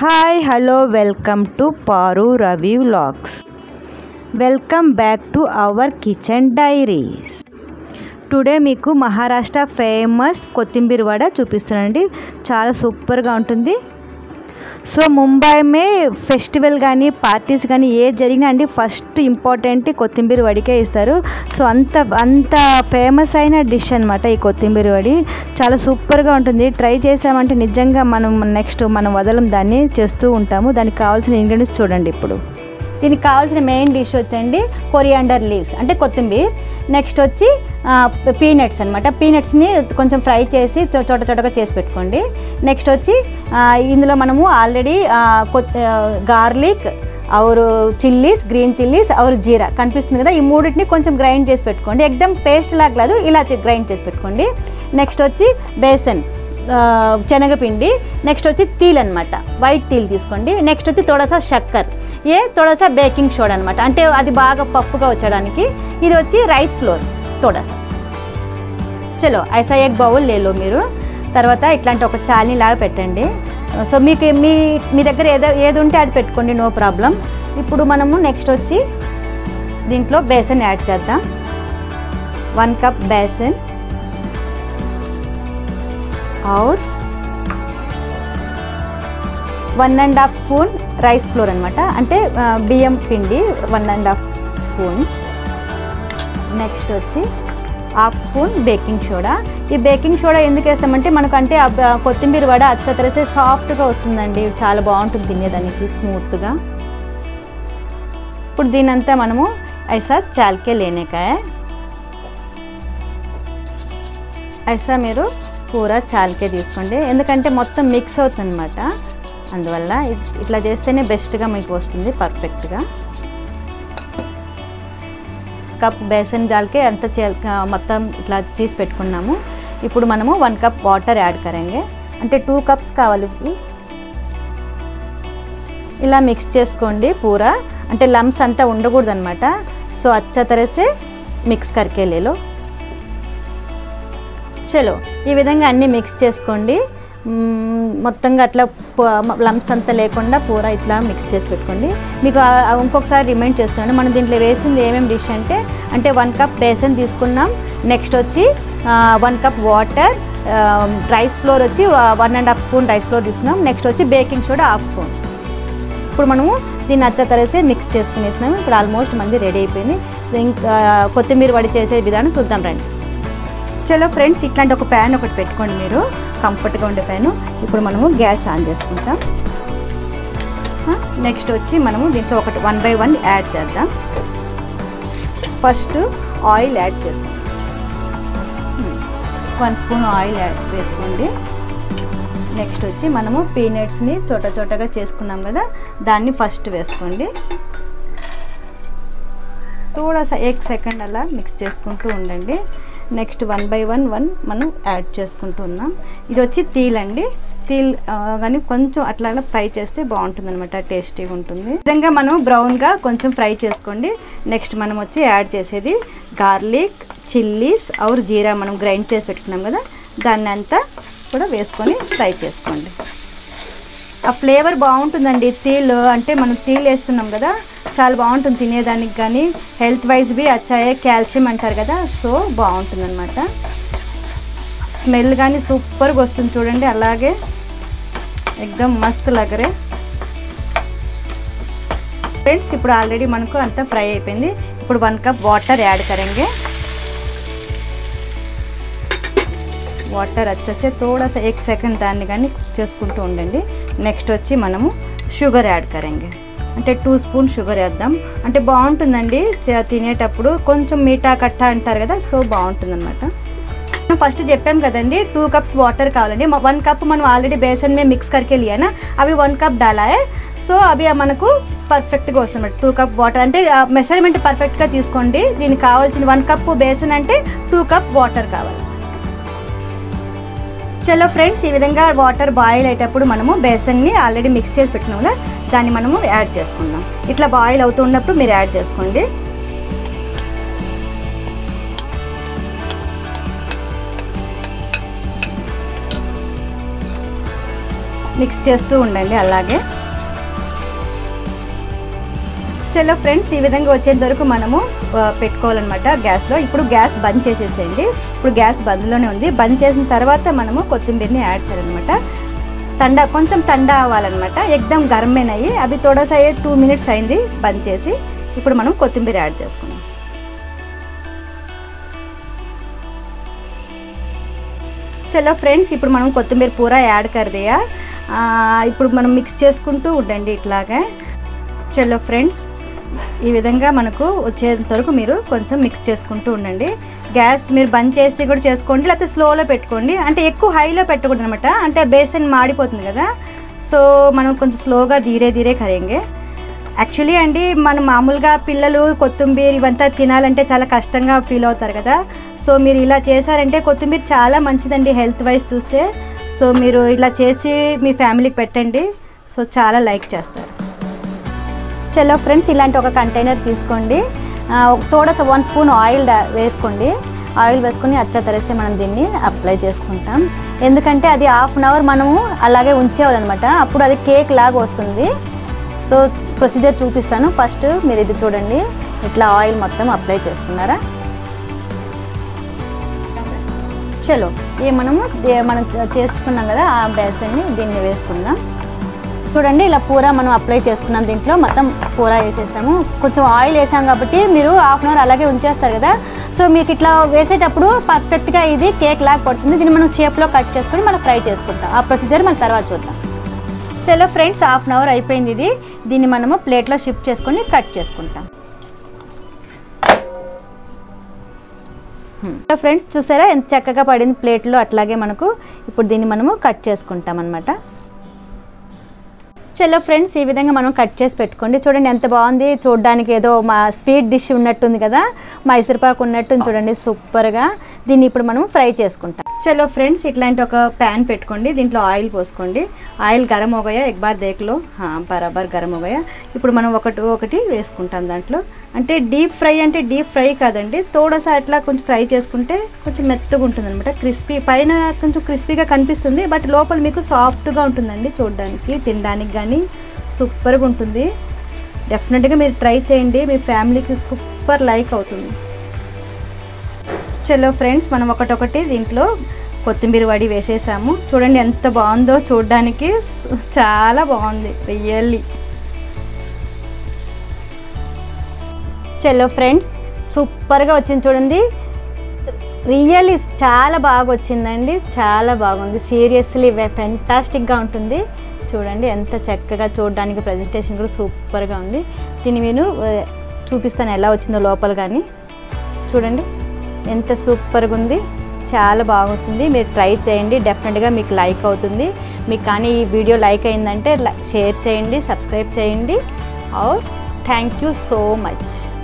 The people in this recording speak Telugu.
Hi hello welcome to Paru Ravi vlogs welcome back to our kitchen diaries today మీకు మహారాష్ట్ర ఫేమస్ కొత్తిమీర వడ చూపిస్తున్నానండి చాలా సూపర్గా ఉంటుంది సో ముంబై మే ఫెస్టివల్ కానీ పార్టీస్ కానీ ఏ జరిగినా అండి ఫస్ట్ ఇంపార్టెంట్ కొత్తిమీర వడికే ఇస్తారు సో అంత అంత ఫేమస్ అయిన డిష్ అనమాట ఈ కొత్తిమీర వడి చాలా సూపర్గా ఉంటుంది ట్రై చేసామంటే నిజంగా మనం నెక్స్ట్ మనం వదలం దాన్ని చేస్తూ ఉంటాము దానికి కావాల్సిన ఇంగ్రీడియంట్స్ చూడండి ఇప్పుడు దీనికి కావాల్సిన మెయిన్ డిష్ వచ్చండి కొరియాండర్ లీవ్స్ అంటే కొత్తిమీర నెక్స్ట్ వచ్చి పీనట్స్ అనమాట పీనట్స్ని కొంచెం ఫ్రై చేసి చో- చోట చోటగా చేసి పెట్టుకోండి నెక్స్ట్ వచ్చి ఆ, ఇందులో మనము ఆల్రెడీ గార్లిక్ అవరు చిల్లీస్ గ్రీన్ చిల్లీస్ అవరు జీరా కనిపిస్తుంది కదా ఈ మూడింటిని కొంచెం గ్రైండ్ చేసి పెట్టుకోండి ఎక్దమ్ పేస్ట్ లాగా కాదు ఇలా గ్రైండ్ చేసి పెట్టుకోండి నెక్స్ట్ వచ్చి బేసన్ ఆ, శనగపిండి నెక్స్ట్ వచ్చి తీల్ అనమాట వైట్ తీల్ తీసుకోండి నెక్స్ట్ వచ్చి తొడసా షక్కర్ ఏ తొడసా బేకింగ్ సోడా అనమాట అంటే అది బాగా పప్పుగా వచ్చడానికి ఇది వచ్చి రైస్ ఫ్లోర్ తొడసా చలో ఐసా ఎగ్ బౌల్ లేలో మీరు తర్వాత ఇట్లాంటి ఒక చాలనీ లాగా పెట్టండి సో మీకు మీ మీ దగ్గర ఏదో ఏది ఉంటే అది పెట్టుకోండి నో ప్రాబ్లం ఇప్పుడు మనము నెక్స్ట్ వచ్చి దీంట్లో బేసన్ యాడ్ చేద్దాం వన్ కప్ బేసన్ और one and half spoon rice flour అనమాట అంటే ఆ, బియ్యం పిండి one and half spoon next వచ్చి హాఫ్ స్పూన్ బేకింగ్ సోడా ఈ బేకింగ్ సోడా ఎందుకు వేస్తామంటే మనకు అంటే ఆ బ- కొత్తిమీర వడ అచ్చ తెరిసే సాఫ్ట్గా వస్తుందండి చాలా బాగుంటుంది తినేదానికి స్మూత్గా ఇప్పుడు దీనంతా మనము ఐసా చాల్కే లేనేకాయ ఐసా మీరు కూర చాల్కే తీసుకోండి ఎందుకంటే మొత్తం మిక్స్ అవుతుంది అనమాట అందువల్ల ఇది ఇట్లా చేస్తేనే బెస్ట్గా మీకు వస్తుంది పర్ఫెక్ట్గా కప్ బేసన్ జాల్కే అంత చే- మొత్తం ఇట్లా తీసి పెట్టుకున్నాము ఇప్పుడు మనము వన్ కప్ వాటర్ యాడ్ కరేంగే అంటే టూ కప్స్ కావాలి ఇవి. ఇలా మిక్స్ చేసుకోండి పూర అంటే లమ్స్ అంతా ఉండకూడదు అనమాట సో అచ్చా తరసే మిక్స్ కరికే లేలో చలో ఈ విధంగా అన్నీ మిక్స్ చేసుకోండి మ్మ్, మొత్తంగా అట్లా లంప్స్ అంతా లేకుండా పూర ఇట్లా మిక్స్ చేసి పెట్టుకోండి మీకు ఆ- ఆ ఇంకొకసారి రిమైండ్ చేస్తున్నాను మనం దీంట్లో వేసింది ఏమేమి డిష్ అంటే అంటే వన్ కప్ బేసన్ తీసుకున్నాం నెక్స్ట్ వచ్చి one cup water rice flour వచ్చి one and half spoon rice flour తీసుకున్నాం నెక్స్ట్ వచ్చి బేకింగ్ సోడా హాఫ్ స్పూన్ ఇప్పుడు మనము దీన్ని అచ్చ తరేసి మిక్స్ చేసుకునేసినాము ఇప్పుడు ఆల్మోస్ట్ మంది రెడీ అయిపోయింది ఇంకా కొత్తిమీర వడి చేసే విధానం చూద్దాం రండి చలో ఫ్రెండ్స్ ఇట్లాంటి ఒక ప్యాన్ ఒకటి పెట్టుకోండి మీరు కంఫర్ట్గా ఉండే ప్యాన్ ఇప్పుడు మనము గ్యాస్ ఆన్ చేసుకుంటాం నెక్స్ట్ వచ్చి మనము దీంట్లో ఒకటి వన్ బై వన్ యాడ్ చేద్దాం ఫస్ట్ ఆయిల్ యాడ్ చేసుకుంటాం వన్ స్పూన్ ఆయిల్ యాడ్ వేసుకోండి నెక్స్ట్ వచ్చి మనము పీనట్స్ని చోట చోటగా చేసుకున్నాం కదా దాన్ని ఫస్ట్ వేసుకోండి తోడాసా ఏక్ సెకండ్ అలా మిక్స్ చేసుకుంటూ ఉండండి next one by one one మనం యాడ్ చేసుకుంటూ ఉన్నాం ఇది వచ్చి తీల్ అండి తీల్ ఆ, కానీ కొంచెం అట్లా అలా ఫ్రై చేస్తే బాగుంటుంది అనమాట టేస్టీగా ఉంటుంది ఈ విధంగా మనం బ్రౌన్గా కొంచెం ఫ్రై చేసుకోండి నెక్స్ట్ మనం వచ్చి యాడ్ చేసేది గార్లిక్ చిల్లీస్ ఆర్ జీరా మనం గ్రైండ్ చేసి పెట్టుకున్నాం కదా దాన్ని అంతా కూడా వేసుకొని ఫ్రై చేసుకోండి ఆ ఫ్లేవర్ బాగుంటుందండి తీల్ అంటే మనం తీల్ వేస్తున్నాం కదా చాలా బాగుంటుంది తినేదానికి కానీ హెల్త్ వైజ్ బి అచ్చాయే కాల్షియం అంటారు కదా సో బాగుంటుంది అనమాట స్మెల్ కానీ సూపర్గా వస్తుంది చూడండి అలాగే ఎక్దమ్ మస్త్ లగరే ఫ్రెండ్స్ ఇప్పుడు ఆల్రెడీ మనకు అంతా ఫ్రై అయిపోయింది ఇప్పుడు వన్ కప్ వాటర్ యాడ్ కరెంగే వాటర్ వచ్చేసి తోడసా ఎక్ సెకండ్ దాన్ని కానీ కుక్ చేసుకుంటూ ఉండండి నెక్స్ట్ వచ్చి మనము షుగర్ యాడ్ కరెంగే అంటే టూ స్పూన్ షుగర్ వేద్దాం అంటే బాగుంటుందండి చ- తినేటప్పుడు కొంచెం మీఠా కట్ట అంటారు కదా సో బాగుంటుంది అనమాట ఫస్ట్ చెప్పాం కదండి టూ కప్స్ వాటర్ కావాలండి వన్ కప్ మనం ఆల్రెడీ బేసన్ మే మిక్స్ करके लिया ना అవి వన్ కప్ डाला है సో అవి మనకు పర్ఫెక్ట్గా వస్తుంది టూ కప్ వాటర్ అంటే మెజర్మెంట్ పర్ఫెక్ట్గా తీసుకోండి దీనికి కావాల్సిన వన్ కప్ బేసన్ అంటే టూ కప్ వాటర్ కావాలి చలో ఫ్రెండ్స్ ఈ విధంగా వాటర్ బాయిల్ అయ్యేటప్పుడు మనము బేసన్ని ఆల్రెడీ మిక్స్ చేసి పెట్టుకున్నాం కదా దాన్ని మనము యాడ్ చేసుకుందాం ఇట్లా బాయిల్ అవుతూ ఉన్నప్పుడు మీరు యాడ్ చేసుకోండి మిక్స్ చేస్తూ ఉండండి అలాగే చలో ఫ్రెండ్స్ ఈ విధంగా వచ్చేంత వరకు మనము ఆ, పెట్టుకోవాలన్నమాట గ్యాస్లో ఇప్పుడు గ్యాస్ బంద్ చేసేసేయండి ఇప్పుడు గ్యాస్ బంద్లోనే ఉంది బంద్ చేసిన తర్వాత మనము కొత్తిమీరని యాడ్ చేయాలన్నమాట తండా కొంచెం తండా అవ్వాలన్నమాట ఎక్దమ్ గరమేనయ్యి అవి తోడసా టూ మినిట్స్ అయింది బంద్ చేసి ఇప్పుడు మనం కొత్తిమీర యాడ్ చేసుకుందాం చలో ఫ్రెండ్స్ ఇప్పుడు మనం కొత్తిమీర పూర యాడ్ కర్దియా ఇప్పుడు మనం మిక్స్ చేసుకుంటూ ఉండండి ఇట్లాగే చలో ఫ్రెండ్స్ ఈ విధంగా మనకు వచ్చేంత వరకు మీరు కొంచెం మిక్స్ చేసుకుంటూ ఉండండి గ్యాస్ మీరు బంద్ చేసి కూడా చేసుకోండి లేకపోతే స్లోలో పెట్టుకోండి అంటే ఎక్కువ హైలో పెట్టకూడదు అనమాట అంటే బేసన్ మాడిపోతుంది కదా సో మనం కొంచెం స్లోగా ధీరే ధీరే కరేంగే యాక్చువల్లీ అండి మనం మామూలుగా పిల్లలు కొత్తిమీర ఇవంతా తినాలంటే చాలా కష్టంగా ఫీల్ అవుతారు కదా సో మీరు ఇలా చేశారంటే కొత్తిమీర చాలా మంచిదండి హెల్త్ వైజ్ చూస్తే సో మీరు ఇలా చేసి మీ ఫ్యామిలీకి పెట్టండి సో చాలా లైక్ చేస్తారు చలో ఫ్రెండ్స్ ఇలాంటి ఒక కంటైనర్ తీసుకోండి ఆ, తోడస వన్ స్పూన్ ఆయిల్ డా- వేసుకోండి ఆయిల్ వేసుకొని అచ్చా తరేసి మనం దీన్ని అప్లై చేసుకుంటాం ఎందుకంటే అది హాఫ్ అన్ అవర్ మనము అలాగే ఉంచేవాలన్నమాట అప్పుడు అది కేక్ లాగా వస్తుంది సో ప్రొసీజర్ చూపిస్తాను ఫస్ట్ మీరు ఇది చూడండి ఇట్లా ఆయిల్ మొత్తం అప్లై చేసుకున్నారా చలో ఇది మనము దే- మనం చేసుకున్నాం కదా ఆ బేసన్ని దీన్ని వేసుకుందాం చూడండి ఇలా పూర మనం అప్లై చేసుకున్నాం దీంట్లో మొత్తం పూర వేసేసాము కొంచెం ఆయిల్ వేసాం కాబట్టి మీరు హాఫ్ అన్ అవర్ అలాగే ఉంచేస్తారు కదా సో మీకు ఇట్లా వేసేటప్పుడు పర్ఫెక్ట్గా ఇది కేక్ లాగా పడుతుంది దీన్ని మనం షేప్లో కట్ చేసుకొని మనం ఫ్రై చేసుకుంటాం ఆ ప్రొసీజర్ మనం తర్వాత చూద్దాం చలో ఫ్రెండ్స్ హాఫ్ అన్ అవర్ అయిపోయింది ఇది దీన్ని మనము ప్లేట్లో షిఫ్ట్ చేసుకొని కట్ చేసుకుంటాం సో ఫ్రెండ్స్ చూసారా ఎంత చక్కగా పడింది ప్లేట్లో అట్లాగే మనకు ఇప్పుడు దీన్ని మనము కట్ చేసుకుంటాం అనమాట చలో ఫ్రెండ్స్ ఈ విధంగా మనం కట్ చేసి పెట్టుకోండి చూడండి ఎంత బాగుంది చూడడానికి ఏదో మా స్వీట్ డిష్ ఉన్నట్టుంది కదా మైసూర్పాకు ఉన్నట్టుంది చూడండి సూపర్గా దీన్ని ఇప్పుడు మనం ఫ్రై చేసుకుంటాం చలో ఫ్రెండ్స్ ఇట్లాంటి ఒక ప్యాన్ పెట్టుకోండి దీంట్లో ఆయిల్ పోసుకోండి ఆయిల్ గరం హోగయా ఎక్ బార్ దేక్లో బరాబర్ గరం హోగయా ఇప్పుడు మనం ఒకటి ఒకటి వేసుకుంటాం దాంట్లో అంటే డీప్ ఫ్రై అంటే డీప్ ఫ్రై కాదండి తోడసా అట్లా కొంచెం ఫ్రై చేసుకుంటే కొంచెం మెత్తగా ఉంటుంది అనమాట క్రిస్పీ పైన కొంచెం క్రిస్పీగా కనిపిస్తుంది బట్ లోపల మీకు సాఫ్ట్గా ఉంటుందండి చూడడానికి తినడానికి కానీ సూపర్గా ఉంటుంది డెఫినెట్గా మీరు ట్రై చేయండి మీ ఫ్యామిలీకి సూపర్ లైక్ అవుతుంది చలో ఫ్రెండ్స్ మనం ఒకటొకటి దీంట్లో కొత్తిమీర వడి వేసేసాము చూడండి ఎంత బాగుందో చూడడానికి చాలా బాగుంది రియల్లీ చలో ఫ్రెండ్స్ సూపర్గా వచ్చింది చూడండి రియల్లీ చాలా బాగా వచ్చిందండి చాలా బాగుంది సీరియస్లీ ఫెంటాస్టిక్గా ఉంటుంది చూడండి ఎంత చక్కగా చూడడానికి ప్రజెంటేషన్ కూడా సూపర్గా ఉంది దీన్ని నేను ఆ, చూపిస్తాను ఎలా వచ్చిందో లోపల కానీ చూడండి ఎంత సూపర్గా ఉంది చాలా బాగా వస్తుంది మీరు ట్రై చేయండి డెఫినెట్గా మీకు లైక్ అవుతుంది మీకు కానీ ఈ వీడియో లైక్ అయిందంటే షేర్ చేయండి సబ్స్క్రైబ్ చేయండి or thank you so much